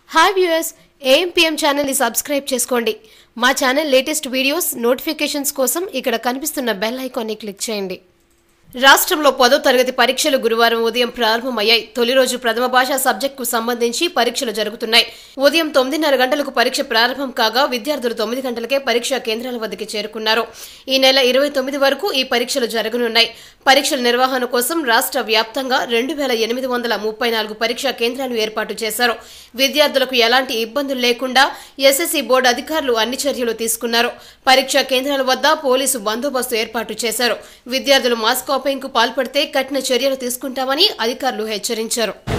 hi viewers AMPM ఛానల్ని subscribe చేసుకోండి మా ఛానల్ లేటెస్ట్ వీడియోస్ నోటిఫికేషన్స్ కోసం ఇక్కడ కనిపిస్తున్న బెల్ ఐకాన్ని క్లిక్ చేయండి రాష్ట్రంలో పదో తరగతి పరీక్షలు గురువారం ఉదయం ప్రారంభమయ్యాయి తొలి రోజు ప్రథమ భాషా సబ్జెక్టుకు సంబంధించి పరీక్షలు జరుగుతున్నాయి ఉదయం తొమ్మిదిన్నర గంటలకు పరీక్ష ప్రారంభం కాగా విద్యార్థులు తొమ్మిది గంటలకే పరీక్షా కేంద్రాల వద్దకు చేరుకున్నారు ఈ నెల ఇరవై తొమ్మిది వరకు ఈ పరీక్షలు జరగనున్నాయి పరీక్షల నిర్వహణ కోసం రాష్ట్ర వ్యాప్తంగా రెండు వేల ఎనిమిది వందల ముప్పై నాలుగు పరీక్షా కేంద్రాలు ఏర్పాటు చేశారు విద్యార్థులకు ఎలాంటి ఇబ్బందులు లేకుండా ఎస్ఎస్సీ బోర్డు అధికారులు అన్ని చర్యలు తీసుకున్నారు పరీక్షా కేంద్రాల వద్ద పోలీసు బందోబస్తు ఏర్పాటు చేశారు విద్యార్థులు మాస్ కాపింగ్ కు పాల్పడితే కఠిన చర్యలు తీసుకుంటామని అధికారులు హెచ్చరించారు